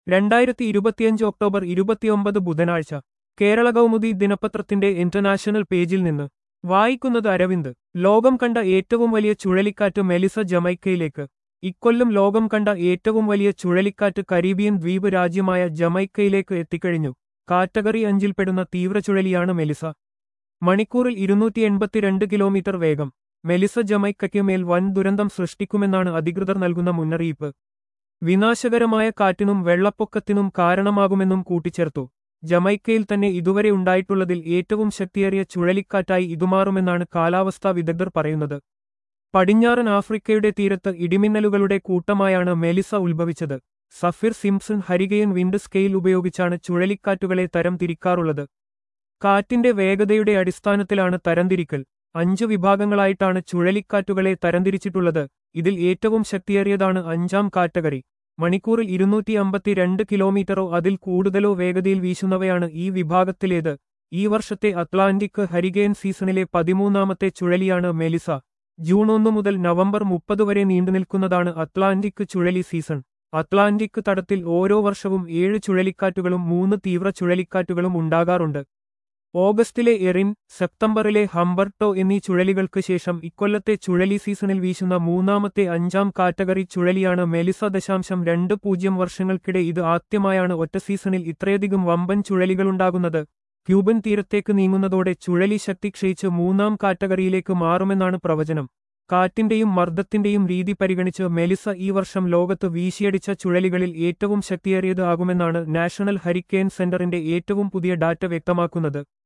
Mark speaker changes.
Speaker 1: രണ്ടായിരത്തി ഇരുപത്തിയഞ്ച് ഒക്ടോബർ ഇരുപത്തിയൊമ്പത് ബുധനാഴ്ച കേരള കൗമുദി ദിനപത്രത്തിന്റെ ഇന്റർനാഷണൽ പേജിൽ നിന്ന് വായിക്കുന്നത് അരവിന്ദ് ലോകം കണ്ട ഏറ്റവും വലിയ ചുഴലിക്കാറ്റ് മെലിസ ജമൈക്കയിലേക്ക് ഇക്കൊല്ലം ലോകം കണ്ട ഏറ്റവും വലിയ ചുഴലിക്കാറ്റ് കരീബിയൻ ദ്വീപ് രാജ്യമായ ജമൈക്കയിലേക്ക് എത്തിക്കഴിഞ്ഞു കാറ്റഗറി അഞ്ചിൽപ്പെടുന്ന തീവ്രചുഴലിയാണ് മെലിസ മണിക്കൂറിൽ ഇരുന്നൂറ്റി എൺപത്തിരണ്ട് കിലോമീറ്റർ വേഗം മെലിസ ജമൈക്കയ്ക്ക് മേൽ വൻ ദുരന്തം സൃഷ്ടിക്കുമെന്നാണ് അധികൃതർ നൽകുന്ന മുന്നറിയിപ്പ് വിനാശകരമായ കാറ്റിനും വെള്ളപ്പൊക്കത്തിനും കാരണമാകുമെന്നും കൂട്ടിച്ചേർത്തു ജമൈക്കയിൽ തന്നെ ഇതുവരെ ഉണ്ടായിട്ടുള്ളതിൽ ഏറ്റവും ശക്തിയേറിയ ചുഴലിക്കാറ്റായി ഇതുമാറുമെന്നാണ് കാലാവസ്ഥാ വിദഗ്ധർ പറയുന്നത് പടിഞ്ഞാറൻ ആഫ്രിക്കയുടെ തീരത്ത് ഇടിമിന്നലുകളുടെ കൂട്ടമായാണ് മെലിസ ഉത്ഭവിച്ചത് Saffir Simpson hurricane wind scale ഉപയോഗിച്ചാണ് ചുഴലിക്കാറ്റുകളെ തരം തിരിക്കാറുള്ളത് കാറ്റിന്റെ വേഗതയുടെ അടിസ്ഥാനത്തിലാണ് തരംതിരിക്കൽ അഞ്ചു വിഭാഗങ്ങളായിട്ടാണ് ചുഴലിക്കാറ്റുകളെ തരംതിരിച്ചിട്ടുള്ളത് ഇതിൽ ഏറ്റവും ശക്തിയേറിയതാണ് അഞ്ചാം കാറ്റഗറി മണിക്കൂറിൽ ഇരുന്നൂറ്റി അമ്പത്തിരണ്ട് കിലോമീറ്ററോ അതിൽ കൂടുതലോ വേഗതയിൽ വീശുന്നവയാണ് ഈ വിഭാഗത്തിലേത് ഈ വർഷത്തെ അറ്റ്ലാന്റിക് ഹരികെയിൻ സീസണിലെ പതിമൂന്നാമത്തെ ചുഴലിയാണ് മെലിസ ജൂൺ ഒന്ന് മുതൽ നവംബർ മുപ്പത് വരെ നീണ്ടുനിൽക്കുന്നതാണ് അറ്റ്ലാന്റിക് ചുഴലി സീസൺ അറ്റ്ലാന്റിക് തടത്തിൽ ഓരോ വർഷവും ഏഴ് ചുഴലിക്കാറ്റുകളും മൂന്ന് തീവ്ര ചുഴലിക്കാറ്റുകളും ഉണ്ടാകാറുണ്ട് ഓഗസ്റ്റിലെ എറിൻ സെപ്റ്റംബറിലെ ഹംബർട്ടോ എന്നീ ചുഴലികൾക്ക് ശേഷം ഇക്കൊല്ലത്തെ ചുഴലി സീസണിൽ വീശുന്ന മൂന്നാമത്തെ അഞ്ചാം കാറ്റഗറി ചുഴലിയാണ് മെലിസ ദശാംശം രണ്ട് പൂജ്യം വർഷങ്ങൾക്കിടെ ഇത് ആദ്യമായാണ് ഒറ്റ സീസണിൽ ഇത്രയധികം വമ്പൻ ചുഴലികളുണ്ടാകുന്നത് ക്യൂബൻ തീരത്തേക്ക് നീങ്ങുന്നതോടെ ചുഴലി ശക്തി ക്ഷയിച്ച് മൂന്നാം കാറ്റഗറിയിലേക്ക് മാറുമെന്നാണ് പ്രവചനം കാറ്റിന്റെയും മർദ്ദത്തിന്റെയും രീതി പരിഗണിച്ച് മെലിസ ഈ വർഷം ലോകത്ത് വീശിയടിച്ച ചുഴലികളിൽ ഏറ്റവും ശക്തിയേറിയത് ആകുമെന്നാണ് നാഷണൽ ഹരിക്കെയിൻ സെന്ററിന്റെ ഏറ്റവും പുതിയ ഡാറ്റ വ്യക്തമാക്കുന്നത്